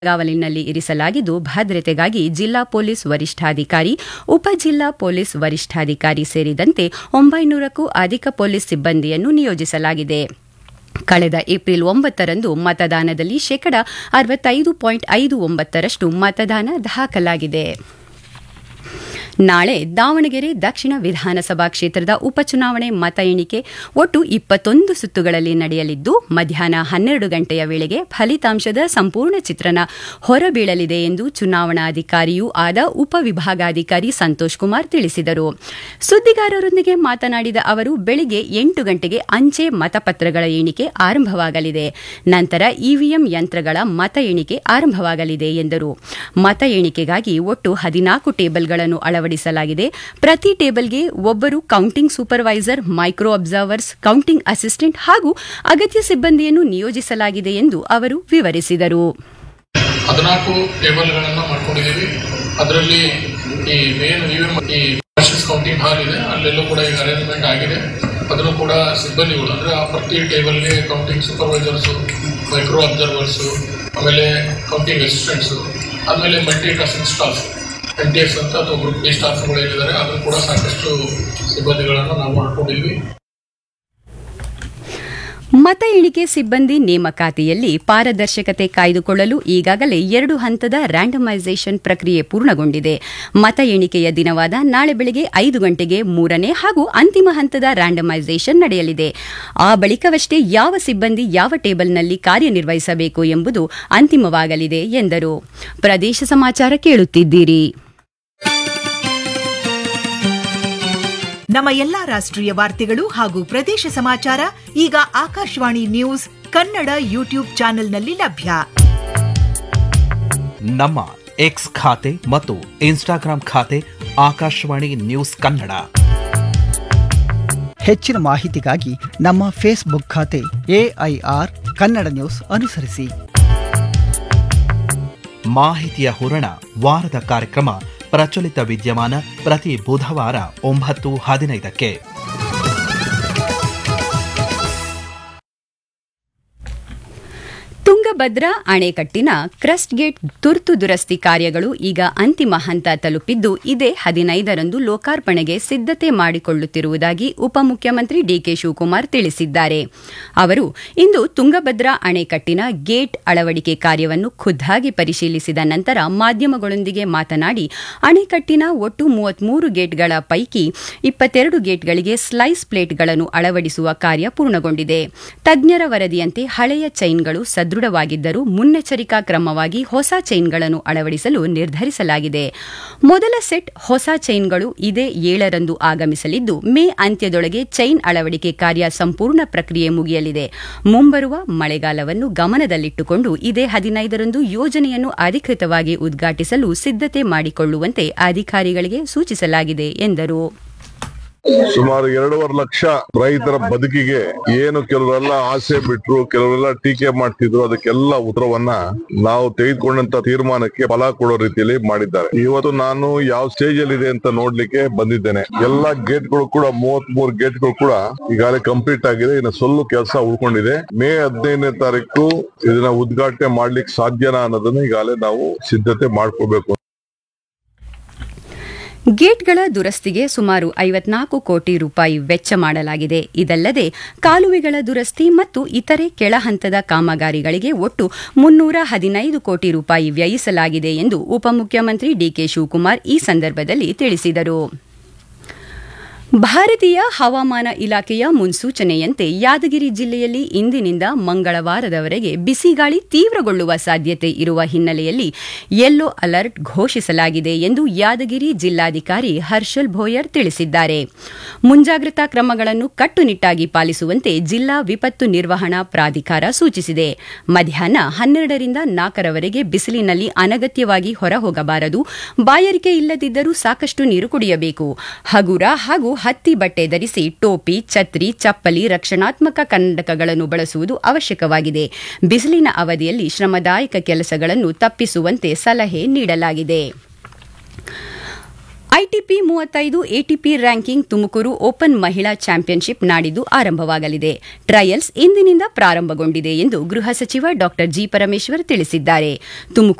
ಕಾವಲಿನಲ್ಲಿ ಇರಿಸಲಾಗಿದ್ದು ಭದ್ರತೆಗಾಗಿ ಜಿಲ್ಲಾ ಪೊಲೀಸ್ ವರಿಷ್ಠಾಧಿಕಾರಿ ಉಪ ಜಿಲ್ಲಾ ಪೊಲೀಸ್ ವರಿಷ್ಠಾಧಿಕಾರಿ ಸೇರಿದಂತೆ ಒಂಬೈನೂರಕ್ಕೂ ಅಧಿಕ ಪೊಲೀಸ್ ಸಿಬ್ಬಂದಿಯನ್ನು ನಿಯೋಜಿಸಲಾಗಿದೆ ಕಳೆದ ಏಪ್ರಿಲ್ ಒಂಬತ್ತರಂದು ಮತದಾನದಲ್ಲಿ ಶೇಕಡ ಅರವತ್ತೈದು ಪಾಯಿಂಟ್ ಐದು ಒಂಬತ್ತರಷ್ಟು ಮತದಾನ ದಾಖಲಾಗಿದೆ ನಾಳೆ ದಾವಣಗೆರೆ ದಕ್ಷಿಣ ವಿಧಾನಸಭಾ ಕ್ಷೇತ್ರದ ಉಪಚುನಾವಣೆ ಮತ ಎಣಿಕೆ ಒಟ್ಟು ಇಪ್ಪತ್ತೊಂದು ಸುತ್ತುಗಳಲ್ಲಿ ನಡೆಯಲಿದ್ದು ಮಧ್ಯಾಹ್ನ ಹನ್ನೆರಡು ಗಂಟೆಯ ವೇಳೆಗೆ ಫಲಿತಾಂಶದ ಸಂಪೂರ್ಣ ಚಿತ್ರಣ ಹೊರಬೀಳಲಿದೆ ಎಂದು ಚುನಾವಣಾಧಿಕಾರಿಯೂ ಆದ ಉಪವಿಭಾಗಾಧಿಕಾರಿ ಸಂತೋಷ್ ಕುಮಾರ್ ತಿಳಿಸಿದರು ಸುದ್ದಿಗಾರರೊಂದಿಗೆ ಮಾತನಾಡಿದ ಅವರು ಬೆಳಿಗ್ಗೆ ಎಂಟು ಗಂಟೆಗೆ ಅಂಚೆ ಮತಪತ್ರಗಳ ಎಣಿಕೆ ಆರಂಭವಾಗಲಿದೆ ನಂತರ ಇವಿಎಂ ಯಂತ್ರಗಳ ಮತ ಎಣಿಕೆ ಆರಂಭವಾಗಲಿದೆ ಎಂದರು ಮತ ಎಣಿಕೆಗಾಗಿ ಒಟ್ಟು ಹದಿನಾಲ್ಕು ಟೇಬಲ್ಗಳನ್ನು ಅಳವಡಿಸಲಾಗಿದೆ ಪ್ರತಿ ಟೇಬಲ್ಗೆ ಒಬ್ಬರು counting supervisor micro observers counting assistant ಹಾಗೂ ಅಗತ್ಯ ಸಿಬ್ಬಂದಿಯನ್ನು ನಿಯೋಜಿಸಲಾಗಿದೆ ಎಂದು ಅವರು ವಿವರಿಸಿದರು ಹದಿನಾಲ್ಕು ಟೇಬಲ್ಗಳನ್ನು ಮಾಡ್ಕೊಂಡಿದ್ದೀವಿ ಅದರಲ್ಲಿ ಈ ಮೇನ್ ಇವಿಎಂ ಈ ವರ್ಷಸ್ ಕೌಂಟಿಂಗ್ ಹಾಲ್ ಇದೆ ಅಲ್ಲೆಲ್ಲೂ ಕೂಡ ಈಗ ಅರೇಂಜ್ಮೆಂಟ್ ಆಗಿದೆ ಅದನ್ನು ಕೂಡ ಸಿಬ್ಬಂದಿಗಳು ಅಂದ್ರೆ ಆ ಪ್ರತಿ ಟೇಬಲ್ಗೆ ಕೌಂಟಿಂಗ್ ಸೂಪರ್ವೈಸರ್ಸು ಮೈಕ್ರೋ ಅಬ್ಸರ್ವರ್ಸು ಆಮೇಲೆ ಕೌಂಟಿಂಗ್ ಅಸಿಸ್ಟೆಂಟ್ಸು ಆಮೇಲೆ multi tasking staff N T S ಅಂತ ಅಥವಾ ಗ್ರೂಪ್ ಡಿ ಸ್ಟಾಫ್ಗಳು ಏನಿದ್ದಾರೆ ಅದನ್ನು ಕೂಡ ಸಾಕಷ್ಟು ಸಿಬ್ಬಂದಿಗಳನ್ನು ನಾವು ಮಾಡ್ಕೊಂಡಿದ್ವಿ ಮತ ಎಣಿಕೆ ಸಿಬ್ಬಂದಿ ನೇಮಕಾತಿಯಲ್ಲಿ ಪಾರದರ್ಶಕತೆ ಕಾಯ್ದುಕೊಳ್ಳಲು ಈಗಾಗಲೇ ಎರಡು ಹಂತದ ರ್ಯಾಂಡಮೈಸೇಷನ್ ಪ್ರಕ್ರಿಯೆ ಪೂರ್ಣಗೊಂಡಿದೆ ಮತ ಎಣಿಕೆಯ ದಿನವಾದ ನಾಳೆ ಬೆಳಗ್ಗೆ ಐದು ಗಂಟೆಗೆ ಮೂರನೇ ಹಾಗೂ ಅಂತಿಮ ಹಂತದ ರ್ಯಾಂಡಮೈಸೇಷನ್ ನಡೆಯಲಿದೆ ಆ ಬಳಿಕವಷ್ಟೇ ಯಾವ ಸಿಬ್ಬಂದಿ ಯಾವ ಟೇಬಲ್ನಲ್ಲಿ ಕಾರ್ಯನಿರ್ವಹಿಸಬೇಕು ಎಂಬುದು ಅಂತಿಮವಾಗಲಿದೆ ಎಂದರು ಪ್ರದೇಶ ಸಮಾಚಾರ ಕೇಳುತ್ತಿದ್ದೀರಿ ನಮ್ಮ ಎಲ್ಲಾ ರಾಷ್ಟ್ರೀಯ ವಾರ್ತೆಗಳು ಹಾಗೂ ಪ್ರದೇಶ ಸಮಾಚಾರ ಈಗ ಆಕಾಶವಾಣಿ ನ್ಯೂಸ್ ಕನ್ನಡ ಯೂಟ್ಯೂಬ್ ಚಾನೆಲ್ನಲ್ಲಿ ಲಭ್ಯ ನಮ್ಮ ಎಕ್ಸ್ ಖಾತೆ ಮತ್ತು ಇನ್ಸ್ಟಾಗ್ರಾಂ ಖಾತೆ ಆಕಾಶವಾಣಿ ನ್ಯೂಸ್ ಕನ್ನಡ ಹೆಚ್ಚಿನ ಮಾಹಿತಿಗಾಗಿ ನಮ್ಮ ಫೇಸ್ಬುಕ್ ಖಾತೆ ಎಐಆರ್ ಕನ್ನಡ ನ್ಯೂಸ್ ಅನುಸರಿಸಿ ಮಾಹಿತಿಯ ಹೂರಣ ವಾರದ ಕಾರ್ಯಕ್ರಮ ಪ್ರಚಲಿತ ವಿದ್ಯಮಾನ ಪ್ರತಿ ಬುಧವಾರ ಒಂಬತ್ತು ಹದಿನೈದಕ್ಕೆ ತುಂಗಭದ್ರಾ ಅಣೆಕಟ್ಟಿನ ಕ್ರಸ್ಟ್ ಗೇಟ್ ತುರ್ತು ದುರಸ್ತಿ ಕಾರ್ಯಗಳು ಈಗ ಅಂತಿಮ ಹಂತ ತಲುಪಿದ್ದು ಇದೇ ಹದಿನೈದರಂದು ಲೋಕಾರ್ಪಣೆಗೆ ಸಿದ್ಧತೆ ಮಾಡಿಕೊಳ್ಳುತ್ತಿರುವುದಾಗಿ ಉಪಮುಖ್ಯಮಂತ್ರಿ ಡಿಕೆ ಶಿವಕುಮಾರ್ ತಿಳಿಸಿದ್ದಾರೆ ಅವರು ಇಂದು ತುಂಗಭದ್ರಾ ಅಣೆಕಟ್ಟಿನ ಗೇಟ್ ಅಳವಡಿಕೆ ಕಾರ್ಯವನ್ನು ಖುದ್ದಾಗಿ ಪರಿಶೀಲಿಸಿದ ನಂತರ ಮಾಧ್ಯಮಗಳೊಂದಿಗೆ ಮಾತನಾಡಿ ಅಣೆಕಟ್ಟಿನ ಒಟ್ಟು ಮೂವತ್ಮೂರು ಗೇಟ್ಗಳ ಪೈಕಿ ಇಪ್ಪತ್ತೆರಡು ಗೇಟ್ಗಳಿಗೆ ಸ್ಲೈಸ್ ಪ್ಲೇಟ್ಗಳನ್ನು ಅಳವಡಿಸುವ ಕಾರ್ಯ ಪೂರ್ಣಗೊಂಡಿದೆ ತಜ್ಞರ ವರದಿಯಂತೆ ಹಳೆಯ ಚೈನ್ಗಳು ಸದೃಢವಾಗಿದ್ದರೂ ಮುನ್ನೆಚ್ಚರಿಕಾ ಕ್ರಮವಾಗಿ ಹೊಸ ಚೈನ್ಗಳನ್ನು ಅಳವಡಿಸಲು ನಿರ್ಧರಿಸಲಾಗಿದೆ ಮೊದಲ ಸೆಟ್ ಹೊಸ ಚೈನ್ಗಳು ಇದೇ ಏಳರಂದು ಆಗಮಿಸಲಿದ್ದು ಮೇ ಅಂತ್ಯದೊಳಗೆ ಚೈನ್ ಅಳವಡಿಕೆ ಕಾರ್ಯ ಸಂಪೂರ್ಣ ಪ್ರಕ್ರಿಯೆ ಮುಗಿಯಲಿದೆ ಮುಂಬರುವ ಮಳೆಗಾಲವನ್ನು ಗಮನದಲ್ಲಿಟ್ಟುಕೊಂಡು ಇದೇ ಹದಿನೈದರಂದು ಯೋಜನೆಯನ್ನು ಅಧಿಕೃತವಾಗಿ ಉದ್ಘಾಟಿಸಲು ಸಿದ್ಧತೆ ಮಾಡಿಕೊಳ್ಳುವಂತೆ ಅಧಿಕಾರಿಗಳಿಗೆ ಸೂಚಿಸಲಾಗಿದೆ ಎಂದರು ಸುಮಾರು ಎರಡೂವರೆ ಲಕ್ಷ ರೈತರ ಬದುಕಿಗೆ ಏನು ಕೆಲವರೆಲ್ಲ ಆಸೆ ಬಿಟ್ರು ಕೆಲವರೆಲ್ಲ ಟೀಕೆ ಮಾಡ್ತಿದ್ರು ಅದಕ್ಕೆಲ್ಲ ಉತ್ತರವನ್ನ ನಾವು ತೆಗೆದುಕೊಂಡಂತ ತೀರ್ಮಾನಕ್ಕೆ ಫಲ ಕೊಡೋ ರೀತಿಯಲ್ಲಿ ಮಾಡಿದ್ದಾರೆ ಇವತ್ತು ನಾನು ಯಾವ ಸ್ಟೇಜ್ ಅಲ್ಲಿ ಇದೆ ಅಂತ ನೋಡ್ಲಿಕ್ಕೆ ಬಂದಿದ್ದೇನೆ ಎಲ್ಲಾ ಗೇಟ್ಗಳು ಕೂಡ ಮೂವತ್ ಮೂರು ಗೇಟ್ಗಳು ಕೂಡ ಈಗಾಗಲೇ ಕಂಪ್ಲೀಟ್ ಆಗಿದೆ ಇನ್ನು ಸ್ವಲ್ಪ ಕೆಲಸ ಉಳ್ಕೊಂಡಿದೆ ಮೇ ಹದಿನೈದನೇ ತಾರೀಕು ಇದನ್ನ ಉದ್ಘಾಟನೆ ಮಾಡ್ಲಿಕ್ಕೆ ಸಾಧ್ಯನಾ ಅನ್ನೋದನ್ನ ಈಗಾಗಲೇ ನಾವು ಸಿದ್ಧತೆ ಮಾಡ್ಕೋಬೇಕು ಗೇಟ್ಗಳ ದುರಸ್ತಿಗೆ ಸುಮಾರು ಐವತ್ನಾಲ್ಕು ಕೋಟಿ ರೂಪಾಯಿ ವೆಚ್ಚ ಮಾಡಲಾಗಿದೆ ಇದಲ್ಲದೆ ಕಾಲುವೆಗಳ ದುರಸ್ತಿ ಮತ್ತು ಇತರೆ ಕೆಳಹಂತದ ಕಾಮಗಾರಿಗಳಿಗೆ ಒಟ್ಟು ಮುನ್ನೂರ ಹದಿನೈದು ಕೋಟಿ ರೂಪಾಯಿ ವ್ಯಯಿಸಲಾಗಿದೆ ಎಂದು ಉಪಮುಖ್ಯಮಂತ್ರಿ ಡಿಕೆ ಶಿವಕುಮಾರ್ ಈ ಸಂದರ್ಭದಲ್ಲಿ ತಿಳಿಸಿದರು ಭಾರತೀಯ ಹವಾಮಾನ ಇಲಾಖೆಯ ಮುನ್ಸೂಚನೆಯಂತೆ ಯಾದಗಿರಿ ಜಿಲ್ಲೆಯಲ್ಲಿ ಇಂದಿನಿಂದ ಮಂಗಳವಾರದವರೆಗೆ ಬಿಸಿಗಾಳಿ ತೀವ್ರಗೊಳ್ಳುವ ಸಾಧ್ಯತೆ ಇರುವ ಹಿನ್ನೆಲೆಯಲ್ಲಿ ಯೆಲ್ಲೋ ಅಲರ್ಟ್ ಘೋಷಿಸಲಾಗಿದೆ ಎಂದು ಯಾದಗಿರಿ ಜಿಲ್ಲಾಧಿಕಾರಿ ಹರ್ಷಲ್ ಭೋಯರ್ ತಿಳಿಸಿದ್ದಾರೆ ಮುಂಜಾಗ್ರತಾ ಕ್ರಮಗಳನ್ನು ಕಟ್ಟುನಿಟ್ಟಾಗಿ ಪಾಲಿಸುವಂತೆ ಜಿಲ್ಲಾ ವಿಪತ್ತು ನಿರ್ವಹಣಾ ಪ್ರಾಧಿಕಾರ ಸೂಚಿಸಿದೆ ಮಧ್ಯಾಹ್ನ ಹನ್ನೆರಡರಿಂದ ನಾಲ್ಕರವರೆಗೆ ಬಿಸಿಲಿನಲ್ಲಿ ಅನಗತ್ಯವಾಗಿ ಹೊರಹೋಗಬಾರದು ಬಾಯಾರಿಕೆ ಇಲ್ಲದಿದ್ದರೂ ಸಾಕಷ್ಟು ನೀರು ಕುಡಿಯಬೇಕು ಹಗುರ ಹಾಗೂ ಹತ್ತಿ ಬಟ್ಟೆ ಧರಿಸಿ ಟೋಪಿ ಛತ್ರಿ ಚಪ್ಪಲಿ ರಕ್ಷಣಾತ್ಮಕ ಕಂಡಕಗಳನ್ನು ಬಳಸುವುದು ಅವಶ್ಯಕವಾಗಿದೆ ಬಿಸಿಲಿನ ಅವಧಿಯಲ್ಲಿ ಶ್ರಮದಾಯಕ ಕೆಲಸಗಳನ್ನು ತಪ್ಪಿಸುವಂತೆ ಸಲಹೆ ನೀಡಲಾಗಿದೆ ಐಟಿಪಿ ಮೂವತ್ತೈದು ಎಟಿಪಿ ರ್ಯಾಂಕಿಂಗ್ ತುಮಕೂರು ಓಪನ್ ಮಹಿಳಾ ಚಾಂಪಿಯನ್ಶಿಪ್ ನಾಡಿದ್ದು ಆರಂಭವಾಗಲಿದೆ ಟ್ರಯಲ್ಸ್ ಇಂದಿನಿಂದ ಪ್ರಾರಂಭಗೊಂಡಿದೆ ಎಂದು ಗೃಹ ಸಚಿವ ಡಾ ಜಿ ಪರಮೇಶ್ವರ್ ತಿಳಿಸಿದ್ದಾರೆ ತುಮಕೂರು